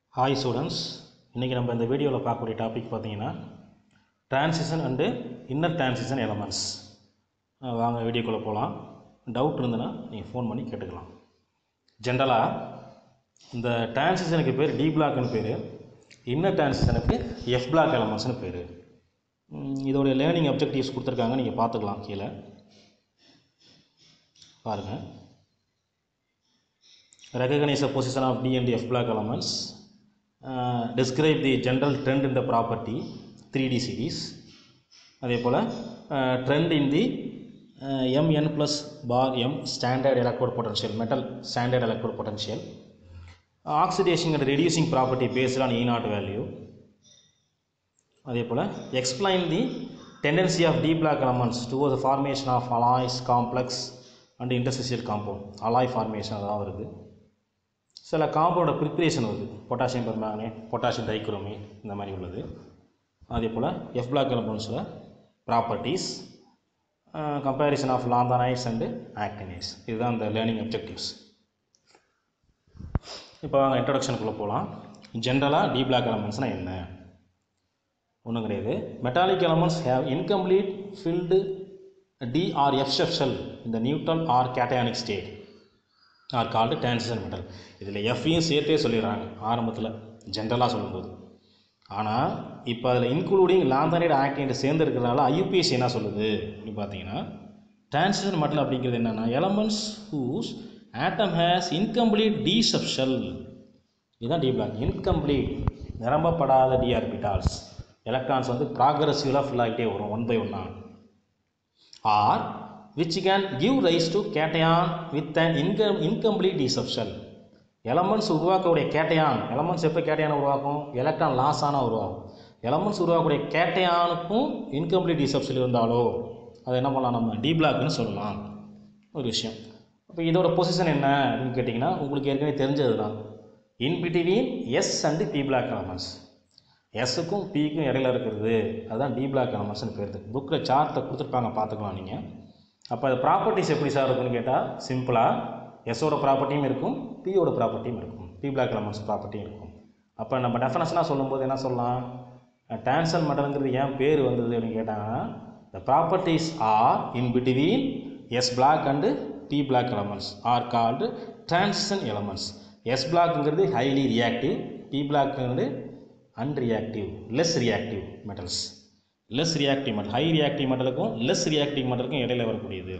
hi students இன்றைக்கி நம்ம இந்த வீடியோவில் பார்க்கக்கூடிய டாபிக் பார்த்தீங்கன்னா transition and inner transition elements வாங்க வீடியோக்குள்ளே போகலாம் டவுட் இருந்ததுன்னா நீங்கள் ஃபோன் பண்ணி கேட்டுக்கலாம் ஜென்ரலாக இந்த டிரான்சிஷனுக்கு பேர் டி பிளாக்னு பேர் இன்னர் டிரான்சிஷனுக்கு எஃப் பிளாக் எலமெண்ட்ஸ்னு பேர் இதோடைய லேர்னிங் அப்ஜெக்டிவ்ஸ் கொடுத்துருக்காங்க நீங்கள் பார்த்துக்கலாம் கீழே பாருங்கள் recognize the position of D and F block elements, uh, describe the general trend in the property 3D series, அதே போல் trend in the mn plus bar m standard electrode potential metal standard electrode potential oxidation and reducing property based on E naught value அதே போல் explain the tendency of D block elements towards the formation of alloys complex and interstitial compound alloy formation அதான் வருது சில காம்பவுண்டோட preparation வருது potassium permanganate potassium dichromate இந்த மாதிரி உள்ளது அதே போல் எஃப் பிளாக் எலமெண்ட்ஸில் properties comparison of lanthanides and actinides இதுதான் இந்த லேர்னிங் அப்ஜெக்டிவ்ஸ் இப்போ வாங்க இன்ட்ரடக்ஷனுக்குள்ளே போகலாம் ஜென்ரலாக டி பிளாக் எலமெண்ட்ஸ்னால் என்ன ஒன்றும் கிடையாது metallic elements have incomplete filled d or f shell இந்த neutral or cationic state are called transition metal இதில் எஃப்ஐயும் சேர்த்தே சொல்லிடுறாங்க ஆரம்பத்தில் ஜென்ரலாக சொல்லும்போது ஆனால் இப்போ அதில் இன்க்ளூடிங் லாந்தனைடு ஆக்டினைடு சேர்ந்து இருக்கிறனால ஐயூபிஎஸ் என்ன சொல்லுது அப்படின்னு பார்த்தீங்கன்னா டிரான்சிஷன் மெட்டல் அப்படிங்கிறது என்னென்னா elements whose atom has incomplete d subshell இதுதான் டி பிளாக் இன்கம்ப்ளீட் நிரம்பப்படாத டிஆர்பிட்டால்ஸ் எலக்ட்ரான்ஸ் வந்து ப்ராக்ரஸிவலாக ஃபில் ஆகிட்டே வரும் ஒன் பை ஒன்னாக are which can give rise to cation with an incom incomplete d subshell elements உருவாக்கக்கூடிய கேட்டையான் எலமெண்ட்ஸ் எப்போ கேட்டையான உருவாக்கும் எலக்ட்ரான் லாஸ் ஆனால் உருவாகும் எலமெண்ட்ஸ் உருவாக்கக்கூடிய கேட்டையானுக்கும் இன்கம்ப்ளீட் டிசப்ஷல் இருந்தாலோ அதை என்ன பண்ணலாம் நம்ம டி பிளாக்னு சொல்லலாம் ஒரு விஷயம் இப்போ இதோட பொசிஷன் என்ன அப்படின்னு கேட்டிங்கன்னா உங்களுக்கு ஏற்கனவே தெரிஞ்சது தான் in between s and p block elements எஸ்ஸுக்கும் பிக்கும் இடையில இருக்கிறது அதுதான் டி பிளாக் எலமெண்ட்ஸ்னு பேருது புக்கில் சார்ட்டை கொடுத்துருப்பாங்க பார்த்துக்கலாம் நீங்கள் அப்போ அது ப்ராப்பர்ட்டிஸ் எப்படி சார் இருக்குன்னு கேட்டால் சிம்பிளாக எஸ்ஸோட ப்ராப்பர்ட்டியும் இருக்கும் பியோட ப்ராப்பர்ட்டியும் இருக்கும் பி பிளாக் எலமெண்ட்ஸ் ப்ராப்பர்ட்டியும் இருக்கும் அப்போ நம்ம டெஃபனேஷனாக சொல்லும்போது என்ன சொல்லலாம் டான்சல் மெட்டலுங்கிறது ஏன் பேர் வந்தது அப்படின்னு கேட்டாங்கன்னா the properties are in between s block and p block elements are called transition elements s பிளாக்ங்கிறது ஹைலி ரியாக்டிவ் பி பிளாக்ங்கிறது unreactive less reactive metals less reactive metal high reactive மெட்டலுக்கும் லெஸ் ரியாக்டிவ் மெட்டலுக்கும் இடையில வரக்கூடியது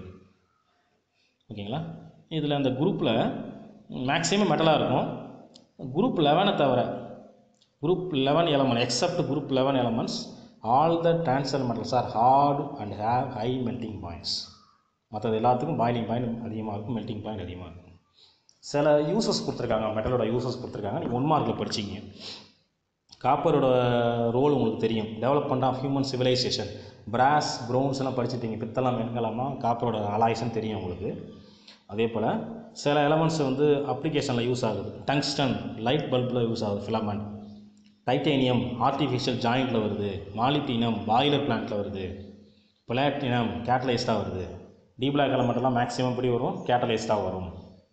ஓகேங்களா இதில் அந்த குரூப்பில் மேக்ஸிமம் மெட்டலாக இருக்கும் குரூப் லெவனை தவிர group eleven element except group eleven elements all the transition metals are hard and have high melting points மற்றது எல்லாத்துக்கும் பாயிலிங் பாயிண்ட் அதிகமாக இருக்கும் மெல்டிங் பாயிண்ட் அதிகமாக இருக்கும் சில யூசஸ் கொடுத்துருக்காங்க மெட்டலோட யூசஸ் கொடுத்துருக்காங்க நீங்கள் ஒன் மார்க்கில் படிச்சிங்க காப்பரோட ரோல் உங்களுக்கு தெரியும் development of human civilisation brass bronze எல்லாம் படிச்சுட்டீங்க பித்தளம் வெண்கலமாக காப்பரோட அலாய்ஸ்ன்னு தெரியும் உங்களுக்கு அதே போல் சில எலமெண்ட்ஸ் வந்து அப்ளிகேஷனில் யூஸ் ஆகுது டங்ஸ்டன் லைட் பல்பில் யூஸ் ஆகுது ஃபிலமெண்ட் டைட்டேனியம் ஆர்டிஃபிஷியல் ஜாயிண்டில் வருது மாலிப்டினம் பாய்லர் பிளான்ட்டில் வருது பிளாட்டினம் கேட்டலைஸ்டாக வருது டி பிளாக் எலமெண்ட்லாம் மேக்ஸிமம் எப்படி வரும் கேட்டலைஸ்டாக வரும்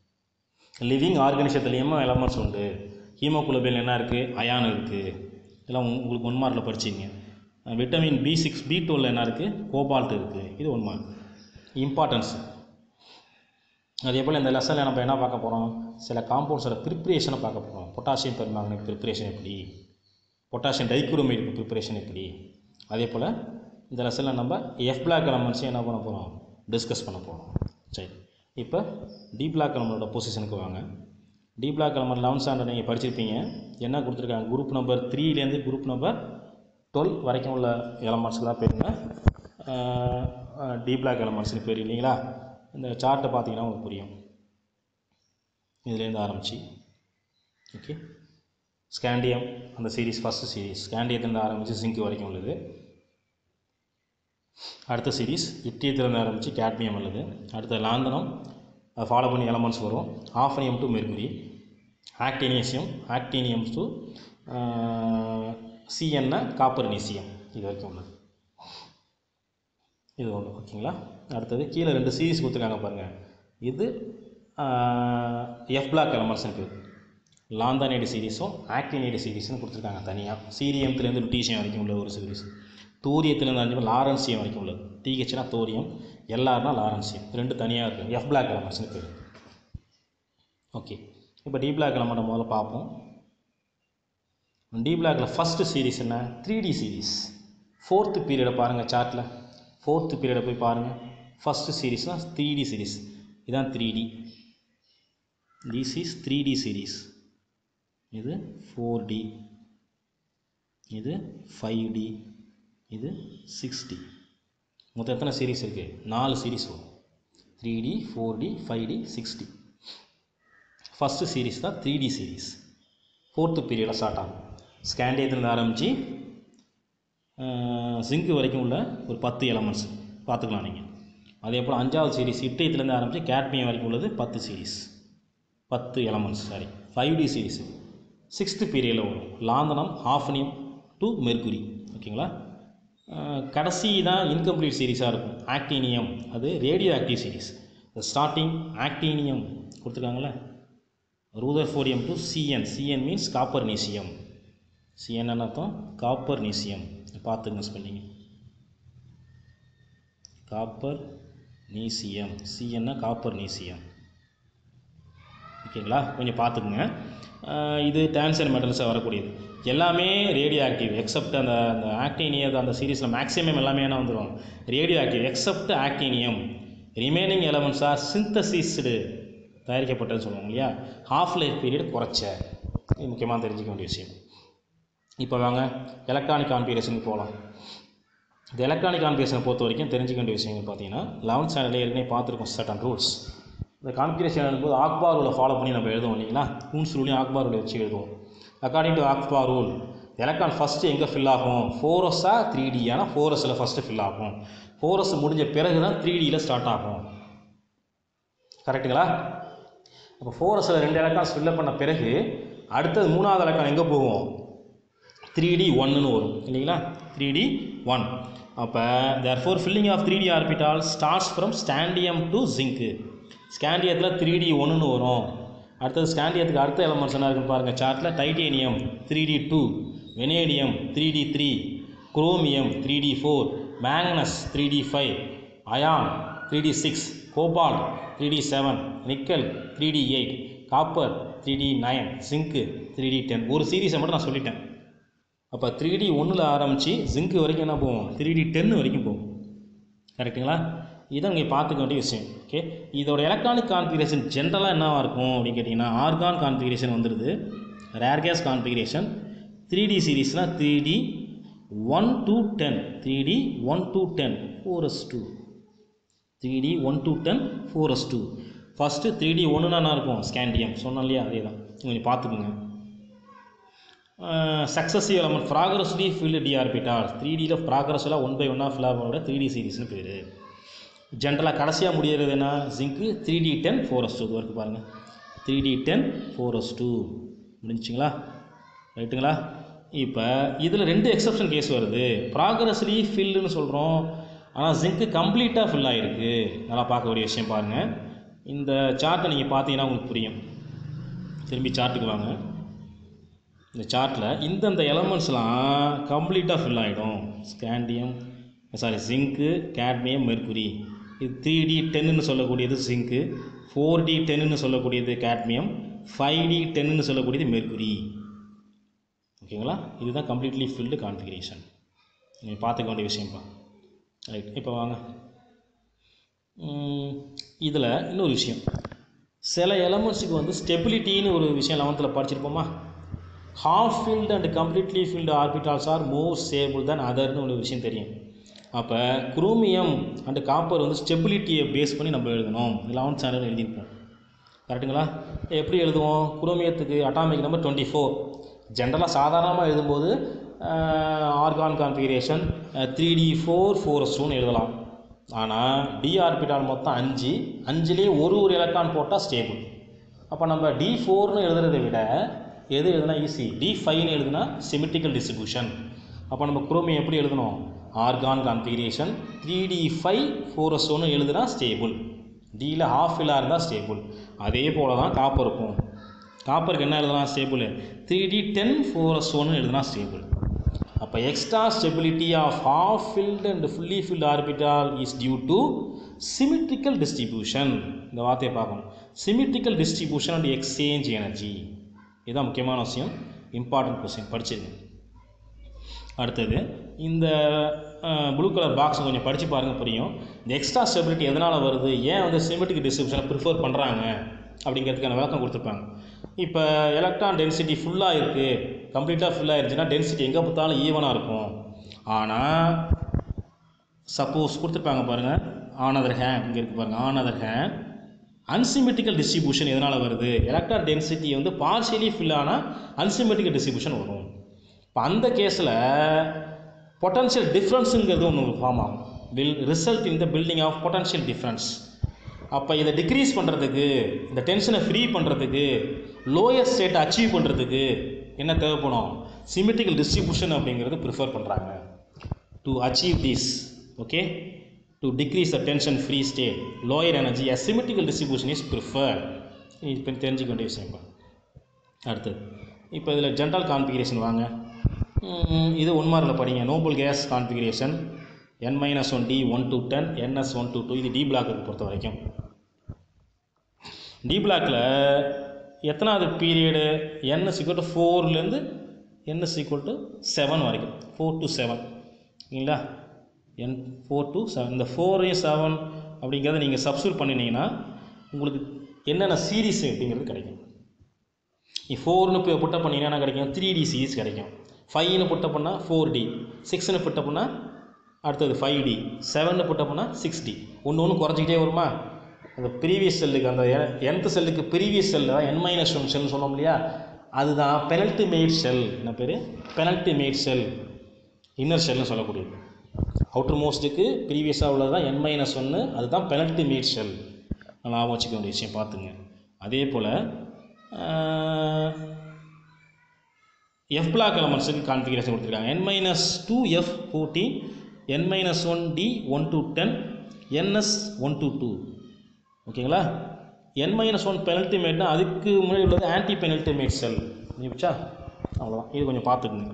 லிவிங் ஆர்கனிசத்துலேயும் எலமெண்ட்ஸ் உண்டு ஹீமோகுளோபின் என்ன இருக்குது அயான் இருக்குது இதெல்லாம் உங்களுக்கு ஒன் மார்க்கில் படிச்சிங்க vitamin B six B twelve என்ன இருக்குது கோபால்ட் இருக்குது இது ஒன் மார்க் இம்பார்ட்டன்ஸ் அதே போல் இந்த லெசனில் நம்ம என்ன பார்க்க போகிறோம் சில காம்பவுண்ட்ஸோட ப்ரிப்ரேஷனை பார்க்க போகிறோம் பொட்டாசியம் பெர்மாங்கனேட் ப்ரிப்ரேஷன் எப்படி பொட்டாசியம் டைக்ரோமேட் ப்ரிப்ரேஷன் எப்படி அதே போல் இந்த லெசனில் நம்ம எஃப் பிளாக் எலமெண்ட்ஸையும் என்ன பண்ண போகிறோம் டிஸ்கஸ் பண்ண போகிறோம் சரி இப்போ டி பிளாக் எலமெண்டோட பொசிஷனுக்கு வாங்க d block element eleventh standard நீங்கள் படிச்சிருப்பீங்க என்ன கொடுத்துருக்காங்க குரூப் நம்பர் த்ரீலேருந்து குரூப் நம்பர் டுவெல் வரைக்கும் உள்ள எலமெண்ட்ஸ்லாம் பேருங்க டி பிளாக் எலமெண்ட்ஸ்னு பேர் இல்லைங்களா இந்த சார்ட்டை பார்த்தீங்கன்னா உங்களுக்கு புரியும் இதுலேருந்து ஆரம்பிச்சு ஓகே ஸ்கேண்டியம் அந்த சீரீஸ் ஃபஸ்ட்டு சீரீஸ் ஸ்கேண்டியத்துலேருந்து ஆரம்பித்து சிங்க் வரைக்கும் உள்ளது அடுத்த சீரீஸ் இட்டியத்துலேருந்து ஆரம்பித்து கேட்மியம் உள்ளது அடுத்த லாந்தனம் அதை ஃபாலோ பண்ணி எலமெண்ட்ஸ் வரும் ஆஃபனியம் டு மெர்குரி ஆக்டினேசியம் ஆக்டினியம் டு சிஎன்ன காப்பர்னீசியம் இது வரைக்கும் உள்ளது இது ஒன்று ஓகேங்களா அடுத்தது கீழே ரெண்டு சீரீஸ் கொடுத்துருக்காங்க பாருங்கள் இது எஃப் பிளாக் எலமெண்ட்ஸ்னு பேர் லாந்தானைடு சீரிஸும் ஆக்டினைடு சீரிஸ்னு கொடுத்துருக்காங்க தனியாக சீரியம்லேருந்து லுட்டீசியம் வரைக்கும் உள்ள ஒரு சீரிஸ் தூரியத்துலேருந்து அஞ்சு லாரன்சியம் வரைக்கும் உள்ளது டிஹெச்னா தோரியம் எல்ஆர்னா லாரன்சியம் ரெண்டு தனியாக இருக்குது எஃப் பிளாக் எலமெண்ட்ஸ்னு பேர் ஓகே இப்போ டி பிளாக் எலமெண்ட்டை முதல்ல பார்ப்போம் டி பிளாக்ல ஃபஸ்ட்டு சீரிஸ் என்ன த்ரீ டி சீரிஸ் ஃபோர்த்து பீரியடை பாருங்கள் சார்ட்டில் ஃபோர்த்து பீரியடை போய் பாருங்கள் ஃபஸ்ட்டு சீரிஸ்னால் த்ரீ டி சீரிஸ் இதான் three d this is three d series இது ஃபோர் டி இது ஃபைவ் டி இது சிக்ஸ் டி மொத்தம் எத்தனை சீரிஸ் இருக்குது நாலு சீரிஸ் வரும் three d four d five d six d first series தான் த்ரீ டி சீரிஸ் ஃபோர்த்து பீரியடில் ஸ்டார்ட் ஆகும் ஸ்கேண்டியத்துலேருந்து ஆரம்பித்து ஜிங்கு வரைக்கும் உள்ள ஒரு பத்து எலமெண்ட்ஸ் பார்த்துக்கலாம் நீங்கள் அதே போல் அஞ்சாவது சீரிஸ் இட்டயத்துலேருந்து ஆரம்பித்து கேட்மியம் வரைக்கும் உள்ளது பத்து சீரிஸ் பத்து elements sorry five d series sixth பீரியடில் வரும் லாந்தனம் ஹாஃபனியம் டு மெர்குரி ஓகேங்களா அஹ் கடைசி தான் இன்கம்ப்ளீட் சீரிஸாக இருக்கும் ஆக்டீனியம் அது radioactive series starting actinium கொடுத்துருக்காங்களே rutherfordium to CN CN means copernicium CN அர்த்தம் காப்பர் நீசியம் பார்த்துங்க ஸ்பெல்லிங் காப்பர் நீசியம் சிஎன்னா காப்பர் நீசியம் ஓகேங்களா கொஞ்சம் பார்த்துக்குங்க அஹ் இது டான்சர் மெட்டல்ஸாக வரக்கூடியது எல்லாமே ரேடியோ ஆக்டிவ் எக்ஸப்ட் அந்த அந்த ஆக்டீனியம் அந்த சீரீஸில் மேக்ஸிமம் எல்லாமே என்ன வந்துடும் radioactive except actinium remaining elements are synthesised தயாரிக்கப்பட்டதுன்னு சொல்லுவாங்க இல்லையா ஹாஃப் லைஃப் பீரியட் குறைச்ச இது முக்கியமாக தெரிஞ்சுக்க வேண்டிய விஷயம் இப்போ வாங்க எலக்ட்ரானிக் கான்ஃபிகரேஷனுக்கு போகலாம் இந்த எலக்ட்ரானிக் கான்ஃபிகரேஷனை பொறுத்த வரைக்கும் தெரிஞ்சுக்க வேண்டிய விஷயங்கள் பார்த்தீங்கன்னா லெவன்த் ஸ்டாண்டர்டில் ஏற்கனவே பார்த்துருக்கோம் சட்டன் ரூல்ஸ் இந்த கான்ஃபிகரேஷன் எழுதும்போது ஆக்பார் ரூலை ஃபாலோ பண்ணி நம்ம எழுதுவோம் இல்லைங்களா கூன்ஸ் ரூலையும் ஆக்பார் ரூலை வச்சு எழுதுவோம் அக்கார்டிங் டு ஆக்பார் ரூல் எலக்ட்ரான் ஃபஸ்ட்டு எங்கே ஃபில் ஆகும் ஃபோரஸா த்ரீ டியானா ஃபோரஸில் ஃபஸ்ட்டு ஃபில் ஆகும் ஃபோரஸ் முடிஞ்ச பிறகு தான் த்ரீ டியில் ஸ்டார்ட் ஆகும் கரெக்ட்டுங்களா அப்போ ஃபோரஸில் ரெண்டு எலக்ட்ரான்ஸ் ஃபில்லப் பண்ண பிறகு அடுத்தது மூணாவது எலக்ட்ரான் எங்கே போகும் த்ரீ டி ஒன்னுன்னு வரும் இல்லைங்களா த்ரீ டி ஒன் அப்போ therefore filling of three d orbital starts from scandium to zinc ஸ்காண்டியத்தில் த்ரீ டி ஒன்றுன்னு வரும் அடுத்தது ஸ்காண்டியத்துக்கு அடுத்த எலமெண்ட்ஸ் என்ன இருக்குன்னு பாருங்கள் சார்ட்டில் titanium three d two vanadium three d three chromium three d four manganese three d five iron three d six cobalt three d seven nickel three d eight copper three d nine zinc three d ten ஒரு சீரீஸை மட்டும் நான் சொல்லிட்டேன் அப்போ three D ஒன்றில் ஆரம்பித்து zinc வரைக்கும் என்ன போகும் த்ரீ டி டென்னு வரைக்கும் போகும் கரெக்ட்டுங்களா இதை நீங்கள் பார்த்துக்க வேண்டிய விஷயம் ஓகே இதோட எலக்ட்ரானிக் கான்ஃபிகரேஷன் ஜென்ரலாக என்னவாக இருக்கும் அப்படின்னு கேட்டிங்கன்னா ஆர்கான் கான்ஃபிகரேஷன் வந்துடுது rare gas configuration three d சீரீஸ்னால் three d one two ten three d one two ten four s two three d one two ten four s two first three d ஒன்றுனா என்ன இருக்கும் scandium சொன்னோம் இல்லையா அதே தான் கொஞ்சம் பார்த்துக்குங்க successive element progressively filled d orbital three டியில் ப்ராக்ரஸ்லாம் ஒன் பை ஒன்னாக ஃபில் ஆகிறோட த்ரீ டி சீரிஸ்னு பேர் ஜென்ரலாக கடைசியாக முடியறது என்ன zinc three d ten four s two இருக்கு பாருங்கள் three d ten four s two முடிஞ்சுங்களா ரைட்டுங்களா இப்போ இதில் ரெண்டு எக்ஸப்ஷன் கேஸ் வருது ப்ராக்ரஸ்லி ஃபில்லுன்னு சொல்கிறோம் ஆனால் ஜிங்க்கு கம்ப்ளீட்டாக ஃபில் ஆகிருக்கு நல்லா பார்க்கக்கூடிய விஷயம் பாருங்கள் இந்த சார்ட்டை நீங்கள் பார்த்தீங்கன்னா உங்களுக்கு புரியும் திரும்பி சார்ட்டுக்கு வாங்க இந்த சார்ட்டில் இந்தந்த எலமெண்ட்ஸ்லாம் கம்ப்ளீட்டாக ஃபில் ஆகிடும் scandium sorry zinc cadmium mercury இது த்ரீ டி டென்னு சொல்லக்கூடியது ஜிங்க்கு ஃபோர் டி டென்னு சொல்லக்கூடியது கேட்மியம் ஃபைவ் டி டென்னு சொல்லக்கூடியது மெர்குரி ஓகேங்களா இதுதான் கம்ப்ளீட்லி ஃபில்டு கான்ஃபிகரேஷன் நீங்கள் பார்த்துக்க வேண்டிய விஷயம்ப்பா ரைட் இப்போ வாங்க இதில் இன்னொரு விஷயம் சில எலமெண்ட்ஸுக்கு வந்து ஸ்டெபிலிட்டின்னு ஒரு விஷயம் லெவன்த்தில் படிச்சிருப்போமா half filled and completely filled orbitals are more stable than அதர்னு ஒரு விஷயம் தெரியும் அப்போ குரோமியம் அண்ட் காப்பர் வந்து ஸ்டெபிலிட்டியை பேஸ் பண்ணி நம்ம எழுதணும் லெவன்த் ஸ்டாண்டர்ட் எழுதியிருப்போம் கரெக்டுங்களா எப்படி எழுதுவோம் குரோமியத்துக்கு அட்டாமிக் நம்பர் டுவெண்ட்டி ஃபோர் ஜென்ரலாக சாதாரணமாக எழுதும்போது argon configuration three d four four டூன்னு எழுதலாம் ஆனால் டி ஆர்பிட்டால் மொத்தம் அஞ்சு அஞ்சுலேயே ஒரு ஒரு எலக்ட்ரான் போட்டால் ஸ்டேபிள் அப்போ நம்ம டி ஃபோர்னு எழுதுறதை விட எது எழுதுனா ஈஸி டி ஃபைவ்னு எழுதுனா சிமெட்ரிக்கல் டிஸ்ட்ரிபியூஷன் அப்போ நம்ம குரோமியம் எப்படி எழுதணும் argon configuration three d five four s ஒன்று எழுதுனா ஸ்டேபிள் டியில் ஹாஃப் ஃபில்லாக இருந்தால் ஸ்டேபிள் அதே போல் தான் காப்பர் இருக்கும் காப்பருக்கு என்ன எழுதலாம் stable three d ten four s ஒன்னு எழுதுனா ஸ்டேபிள் அப்போ extra stability of half filled and fully filled orbital is due to symmetrical distribution இந்த வார்த்தையை பார்க்கணும் symmetrical distribution and exchange energy இதுதான் முக்கியமான விஷயம் இம்பார்ட்டன்ட் கொஸ்டின் படிச்சிருங்க அடுத்தது இந்த ப்ளூ கலர் பாக்ஸ் கொஞ்சம் படித்து பாருங்கள் புரியும் இந்த எக்ஸ்ட்ரா ஸ்டெபிலிட்டி எதனால் வருது ஏன் வந்து சிமெட்ரிக் டிஸ்ட்ரிபியூஷனை ப்ரிஃபர் பண்ணுறாங்க அப்படிங்கிறதுக்கான விளக்கம் கொடுத்துருப்பாங்க இப்போ எலக்ட்ரான் டென்சிட்டி ஃபுல்லாக இருக்குது கம்ப்ளீட்டாக ஃபுல்லாக இருந்துச்சுன்னா டென்சிட்டி எங்கே பார்த்தாலும் ஈவனாக இருக்கும் ஆனால் சப்போஸ் கொடுத்துருப்பாங்க பாருங்கள் ஆனதர் ஹேண்ட் இங்கே இருக்குது பாருங்கள் ஆனதர் ஹேண்ட் அன்சிமெட்ரிக்கல் டிஸ்ட்ரிபியூஷன் எதனால் வருது எலக்ட்ரான் டென்சிட்டி வந்து பார்ஷியலி ஃபில் ஆனால் அன்சிமெட்ரிக்கல் டிஸ்ட்ரிபியூஷன் வரும் இப்போ அந்த கேஸில் பொட்டன்ஷியல் டிஃப்ரென்ஸுங்கிறது ஒன்று ஃபார்ம் ஆகும் will result in the building of potential difference அப்போ இதை டிக்ரீஸ் பண்ணுறதுக்கு இந்த டென்ஷனை ஃப்ரீ பண்ணுறதுக்கு லோயர் ஸ்டேட்டை அச்சீவ் பண்ணுறதுக்கு என்ன தேவைப்படும் சிமெட்ரிக்கல் டிஸ்ட்ரிபியூஷன் அப்படிங்கிறது ப்ரிஃபர் பண்ணுறாங்க to achieve this okay to decrease the tension free state lower energy asymmetrical distribution is prefer இப்போ தெரிஞ்சுக்க வேண்டிய விஷயம் இப்போ அடுத்தது இப்போ இதில் ஜென்ரல் கான்ஃபிகரேஷன் வாங்க ம், இது ஒன் மார்க்கில் படிங்க noble gas configuration n minus one d one to ten n s one to two இது டி பிளாக்கு பொறுத்த வரைக்கும் டி பிளாக்கில் எத்தனாவது பீரியடு என் சீக்வல் டு ஃபோர்லேருந்து என் சீக்வல் டு செவன் வரைக்கும் ஃபோர் டு செவன் இல்லைங்களா என் ஃபோர் டு செவன் இந்த ஃபோரையும் செவன் அப்படிங்கிறத நீங்கள் சப்ஸ்டியூட் பண்ணினீங்கன்னா உங்களுக்கு என்னென்ன சீரீஸ் அப்படிங்கிறது கிடைக்கும் நீ ஃபோர்னு இப்போ புட்டப் பண்ணிங்கன்னா என்ன கிடைக்கும் த்ரீ டி சீரீஸ் கிடைக்கும் ஃபைவ்னு புட்டப் பண்ணால் ஃபோர் டி சிக்ஸ்னு புட்டப் பண்ணால் அடுத்தது ஃபைவ் டி செவன்னு புட்டப் பண்ணால் சிக்ஸ் டி ஒன்று ஒன்று குறைஞ்சிக்கிட்டே வருமா அந்த ப்ரீவியஸ் செல்லுக்கு அந்த nth செல்லுக்கு previous shell n minus one செல்னு சொன்னோம் இல்லையா அதுதான் பெனல்டி மேட் செல் என்ன பேர் பெனல்டி மேட் செல் இன்னர் செல்னு சொல்லக்கூடியது அவுட்டர் மோஸ்ட்டுக்கு ப்ரீவியஸாக உள்ளது தான் என் மைனஸ் ஒன்று அதுதான் பெனல்டி மேட் செல் ஞாபகம் வச்சுக்க வேண்டிய விஷயம் பார்த்துங்க அதே போல் எஃப் பிளாக் எலமெண்ட்ஸுக்கு கான்ஃபிகரேஷன் கொடுத்துருக்காங்க n minus two f fourteen n minus one d one to ten n s one to two ஓகேங்களா என் மைனஸ் ஒன் பெனல்டிமேட்னா அதுக்கு முன்னாடி உள்ளது ஆன்டி பெனல்டிமேட் செல் புரியுச்சா அவ்வளோதான் இது கொஞ்சம் பார்த்துக்குங்க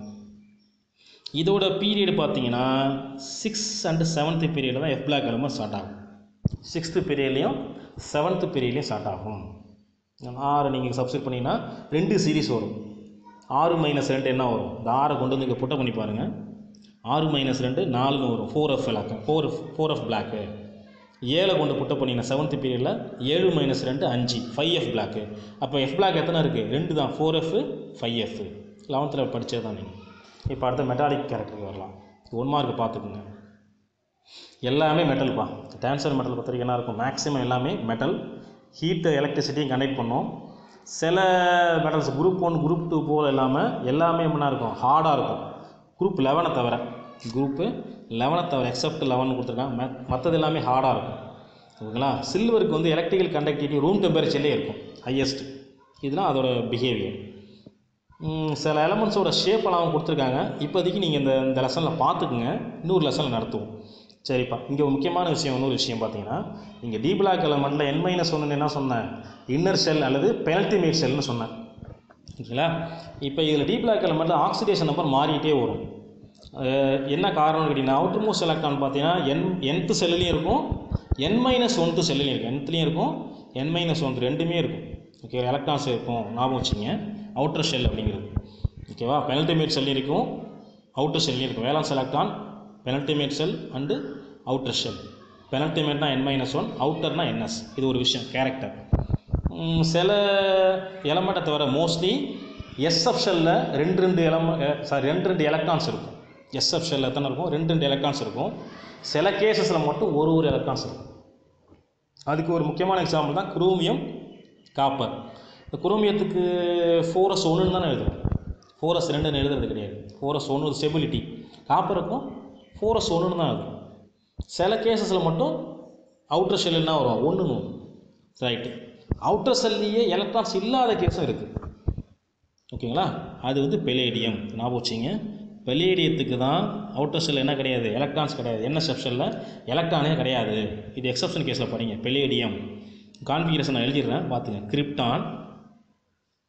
இதோட பீரியட் பார்த்தீங்கன்னா சிக்ஸ் அண்டு செவன்த்து பீரியடில் தான் எஃப் பிளாக் எலமெண்ட் ஸ்டார்ட் ஆகும் சிக்ஸ்த்து பீரியட்லேயும் செவன்த்து பீரியட்லேயும் ஸ்டார்ட் ஆகும் ஆறு நீங்கள் சப்ஸ்டியூட் பண்ணிங்கன்னா ரெண்டு சீரிஸ் வரும் ஆறு மைனஸ் ரெண்டு என்ன வரும் இந்த ஆறை கொண்டு வந்து இங்கே புட்டை பண்ணி பாருங்கள் ஆறு மைனஸ் ரெண்டு நாலுன்னு வரும் four f block four four f block ஏழை கொண்டு புட்டை பண்ணிங்கன்னா செவன்த் பீரியடில் ஏழு மைனஸ் ரெண்டு அஞ்சு ஃபைவ் எஃப் பிளாக்கு அப்போ எஃப் பிளாக் எத்தனை இருக்குது ரெண்டு தான் ஃபோர் எஃப் ஃபைவ் எஃப் லெவன்த்தில் படித்தது தான் நீங்கள் இப்போ அடுத்த மெட்டாலிக் கேரக்டருக்கு வரலாம் ஒன் மார்க் பார்த்துக்குங்க எல்லாமே மெட்டல்ப்பா டான்சர் மெட்டல் பொறுத்த வரைக்கும் என்ன இருக்கும் மேக்ஸிமம் எல்லாமே மெட்டல் ஹீட்டு எலக்ட்ரிசிட்டியும் கனெக்ட் பண்ணும் சில metals group one group two போல் இல்லாமல் எல்லாமே என்ன இருக்கும் ஹார்டாக இருக்கும் குரூப் லெவனை தவிர குரூப்பு லெவனை தவிர எக்ஸப்ட் லெவன் கொடுத்துருக்காங்க மற்றது எல்லாமே ஹார்டாக இருக்கும் ஓகேங்களா சில்வருக்கு வந்து எலக்ட்ரிக்கல் கண்டக்டிவிட்டி ரூம் டெம்பரேச்சர்லேயே இருக்கும் ஹையஸ்ட் இதுதான் அதோட பிஹேவியர் சில எலமெண்ட்ஸோட ஷேப்பெல்லாம் கொடுத்துருக்காங்க இப்போதைக்கு நீங்கள் இந்த இந்த லெசனில் பார்த்துக்குங்க இன்னொரு லெசனில் நடத்துவோம் சரிப்பா இங்கே ஒரு முக்கியமான விஷயம் இன்னொரு விஷயம் பார்த்தீங்கன்னா இங்கே டி பிளாக் எலமெண்ட்டில் என் மைனஸ் ஒன்று என்ன சொன்னேன் இன்னர் செல் அல்லது பெனல்டிமேட் செல்னு சொன்னேன் ஓகேங்களா இப்போ இதில் டி பிளாக் எலமெண்ட்டில் ஆக்சிடேஷன் நம்பர் மாறிட்டே வரும் அஹ் என்ன காரணம்னு கேட்டிங்கன்னா அவுட்டர் மோஸ்ட் எலக்ட்ரான் பார்த்தீங்கன்னா என் என்த்து செல்லுலேயும் இருக்கும் என் மைனஸ் ஒன்த்து செல்லுலையும் இருக்கும் என்த்துலேயும் இருக்கும் என் மைனஸ் ஒன் ரெண்டுமே இருக்கும் ஓகே எலக்ட்ரான்ஸ் இருக்கும் ஞாபகம் வச்சுங்க அவுட்டர் ஷெல் அப்படிங்கிறது ஓகேவா பெனல்டிமேட் செல் இருக்கும் அவுட்டர் செல்லையும் இருக்கும் valence electron penultimate shell and outer shell பெனல்டிமேட்னா என் மைனஸ் ஒன் அவுட்டர்னா என்எஸ் இது ஒரு விஷயம் கேரக்டர் சில எலமெண்ட்டை தவிர மோஸ்ட்லி எஸ்எஃப் ஷெல்லில் ரெண்டு ரெண்டு எலமெண்ட் சாரி ரெண்டு ரெண்டு எலக்ட்ரான்ஸ் இருக்கும் எஸ்எஃப் ஷெல்லில் எத்தனை இருக்கும் ரெண்டு ரெண்டு எலக்ட்ரான்ஸ் இருக்கும் சில கேசஸில் மட்டும் ஒரு ஒரு எலக்ட்ரான்ஸ் இருக்கும் அதுக்கு ஒரு முக்கியமான எக்ஸாம்பிள் தான் குரோமியம் காப்பர் இந்த குரோமியத்துக்கு ஃபோரஸ் ஒன்றுன்னு தானே எழுதுறோம் ஃபோரஸ் ரெண்டுன்னு எழுதுறது கிடையாது ஃபோரஸ் ஒன்று ஸ்டெபிலிட்டி காப்பருக்கும் ஃபோரஸ் ஒன்றுன்னு தான் எழுதுறோம் சில கேசஸில் மட்டும் அவுட்டர் ஷெல் என்ன வரும் ஒன்றுன்னு ரைட்டு அவுட்டர் செல்லையே எலக்ட்ரான்ஸ் இல்லாத கேஸும் இருக்குது ஓகேங்களா அது வந்து பெலேடியம் ஞாபகம் வச்சிங்க பெலேடியத்துக்கு தான் அவுட்டர் செல் என்ன கிடையாது எலக்ட்ரான்ஸ் கிடையாது என்ன செப்ஷனில் எலக்ட்ரானே கிடையாது இது எக்ஸப்ஷன் கேஸில் படிங்க பெலேடியம் கான்ஃபிகரேஷன் நான் எழுதிடுறேன் பார்த்துங்க கிரிப்டான்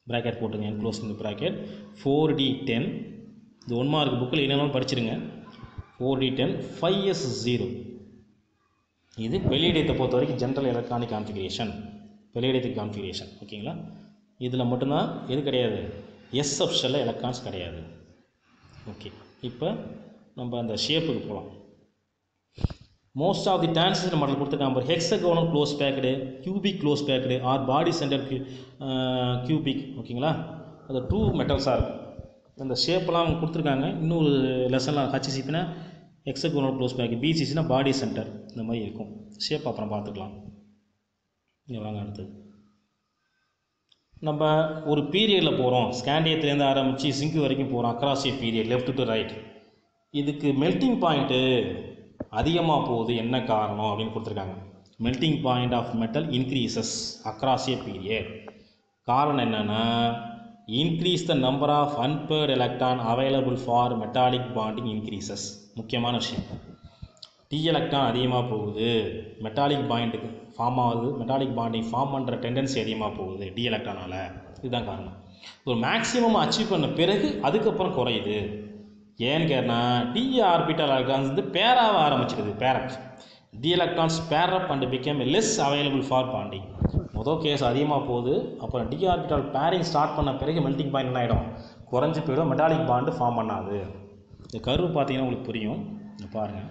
ப்ராக்கெட் போட்டுங்க க்ளோஸ் இந்த ப்ராக்கெட் ஃபோர் டி டென் இது ஒன் மார்க் புக்கில் என்னென்னு படிச்சிருங்க four d ten five s zero இது வெளியிடத்தை பொறுத்த வரைக்கும் ஜென்ரல் எலக்ட்ரானிக் கான்ஃபிகரேஷன் வெளியிடத்துக்கு கான்ஃபிகரேஷன் ஓகேங்களா இதில் மட்டும்தான் எது கிடையாது எஸ் ஆப்ஷனில் எலக்ட்ரான்ஸ் கிடையாது ஓகே இப்போ நம்ம அந்த ஷேப்புக்கு போகலாம் most of the transistor model கொடுத்துருக்காங்க பாரு hexagonal close packed cubic close packed or body centre cubic ஓகேங்களா அது டூ மெட்டல்ஸாக இருக்கும் அந்த ஷேப்லாம் அவங்க கொடுத்துருக்காங்க இன்னொரு லெசனில் ஹச்சிசிப்பினா ஹெக்ஸகோனல் க்ளோஸ் பேக் பிசிசினா பாடி சென்டர் இந்த மாதிரி இருக்கும் ஷேப் அப்புறம் பார்த்துக்கலாம் இங்கே வாங்க அடுத்தது நம்ம ஒரு பீரியடில் போகிறோம் ஸ்கேண்டியத்துலேருந்து ஆரம்பித்து சிங்கு வரைக்கும் போகிறோம் across a period left to right இதுக்கு மெல்ட்டிங் பாயிண்ட்டு அதிகமாக போகுது என்ன காரணம் அப்படின்னு கொடுத்துருக்காங்க melting point of metal increases across a period காரணம் என்னென்னா increase the number of unpaired electron available for metallic bonding increases முக்கியமான விஷயம் டி எலக்ட்ரான் அதிகமாக போகுது மெட்டாலிக் பாயிண்ட்டுக்கு ஃபார்ம் ஆகுது மெட்டாலிக் பாண்டிங் ஃபார்ம் பண்ணுற டெண்டன்சி அதிகமாக போகுது டி எலக்ட்ரானால் இதுதான் காரணம் ஒரு மேக்ஸிமம் அச்சீவ் பண்ண பிறகு அதுக்கப்புறம் குறையுது ஏன்னு கேட்டால் டி ஆர்பிட்டல் எலக்ட்ரான்ஸ் வந்து பேராக ஆரம்பிச்சிடுது pair up D electrons pair up and become less available for bonding மொதல் கேஸ் அதிகமாக போகுது அப்புறம் டி ஆர்பிட்டல் பேரிங் ஸ்டார்ட் பண்ண பிறகு மெல்ட்டிங் பாயிண்ட் என்ன ஆகிடும் குறைஞ்சி போயிடும் மெட்டாலிக் பாண்டு ஃபார்ம் பண்ணாது இந்த கருவு பார்த்தீங்கன்னா உங்களுக்கு புரியும் இங்க பாருங்கள்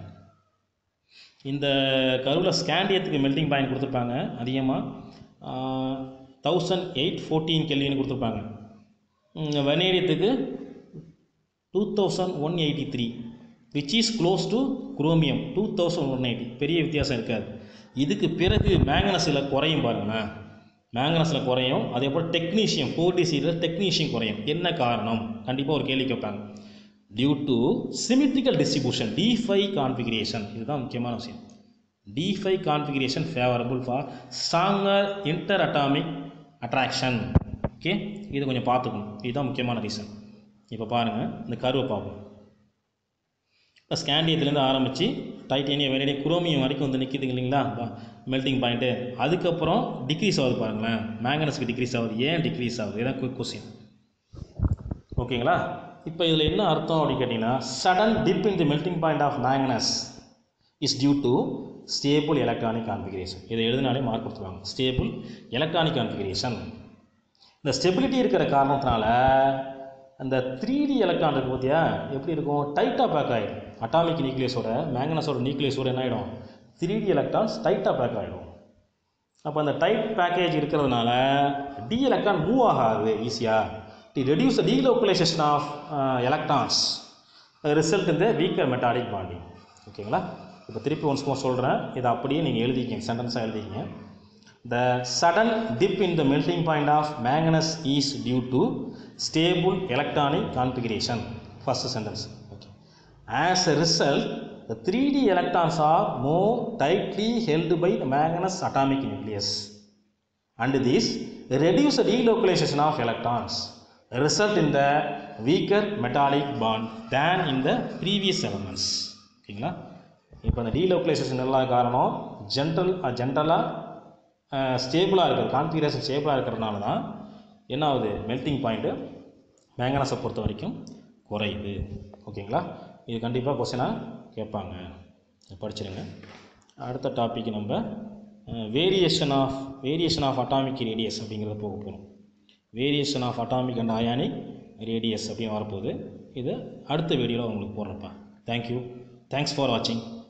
இந்த கருவில் ஸ்கேண்டியத்துக்கு மெல்ட்டிங் பாயிண்ட் கொடுத்துருப்பாங்க அதிகமாக தௌசண்ட் எயிட் ஃபோர்டீன் கெல்வின்னு கொடுத்துருப்பாங்க வெனேரியத்துக்கு two thousand one eighty three which is close to chromium two thousand one eighty பெரிய வித்தியாசம் இருக்காது இதுக்கு பிறகு மேங்கனஸில் குறையும் பாருங்களேன் மேங்கனஸில் குறையும் அதே போல் டெக்னீஷியம் ஃபோர்டி சீரில் டெக்னீஷியம் குறையும் என்ன காரணம் கண்டிப்பாக ஒரு கேள்வி கேட்பாங்க due to symmetrical distribution D five configuration இதுதான் முக்கியமான விஷயம் D five configuration favourable for stronger interatomic attraction okay இது கொஞ்சம் பார்த்துக்கணும் இதுதான் முக்கியமான ரீசன் இப்போ பாருங்கள் இந்த கருவை பார்ப்போம் இப்போ ஸ்கேண்டியத்துலேருந்து ஆரம்பித்து டைட்டேனியம் வெனடியம் குரோமியம் வரைக்கும் வந்து நிற்கிது இல்லைங்களா மெல்ட்டிங் பாயிண்ட்டு அதுக்கப்புறம் டிக்ரீஸ் ஆகுது பாருங்களேன் மேங்கனஸ்க்கு டிக்ரீஸ் ஆகுது ஏன் டிக்ரீஸ் ஆகுது இதான் குயிக் கொஸ்டின் ஓகேங்களா இப்போ இதில் என்ன அர்த்தம் அப்படின்னு கேட்டிங்கன்னா sudden dip in the melting point of manganese is due to stable electronic configuration இதை எழுதினாலே மார்க் கொடுத்துருவாங்க ஸ்டேபிள் எலக்ட்ரானிக் கான்ஃபிகரேஷன் இந்த ஸ்டெபிலிட்டி இருக்கிற காரணத்தினால அந்த த்ரீ டி எலக்ட்ரான் இருக்குது பார்த்தியா எப்படி இருக்கும் டைட்டாக பேக் ஆகிடும் அட்டாமிக் நியூக்ளியஸோட மேங்கனஸோட நியூக்ளியஸோட என்ன ஆகிடும் த்ரீ டி எலக்ட்ரான்ஸ் டைட்டாக பேக் ஆகிடும் அப்போ அந்த டைட் பேக்கேஜ் இருக்கிறதுனால டி எலக்ட்ரான் மூவ் ஆகாது ஈஸியாக D reduce the delocalisation of electrons result இந்த வீக்கர் மெட்டாலிக் பாண்டிங் ஓகேங்களா இப்போ திருப்பி ஒன்ஸ் மோர் சொல்கிறேன் இதை அப்படியே நீங்கள் எழுதிக்கிங்க சென்டென்ஸாக எழுதிக்கிங்க the sudden dip in the melting point of manganese is due to stable electronic configuration first sentence okay as a result the 3D electrons are more tightly held by the manganese atomic nucleus and this reduce the delocalization of electrons result in the weaker metallic bond than in the previous elements ஓகேங்களா இப்போ அந்த delocalisation எல்லாம் காரணம் general ஜென்ரலாக ஸ்டேபிளாக இருக்கிறது configuration ஸ்டேபிளாக இருக்கிறதுனால தான் என்ன ஆகுது மெல்ட்டிங் பாயிண்ட்டு மேங்கனஸை பொறுத்த வரைக்கும் குறையுது ஓகேங்களா இது கண்டிப்பாக கொஸ்டினாக கேட்பாங்க படிச்சிருங்க அடுத்த டாபிக் நம்ம variation of variation of atomic radius அப்படிங்கிறத போக போகிறோம் variation of atomic and ionic radius அப்படின்னு வரப்போகுது இது அடுத்த வீடியோவில் உங்களுக்கு போடுறப்பா தேங்க்யூ தேங்க்ஸ் ஃபார் வாட்சிங்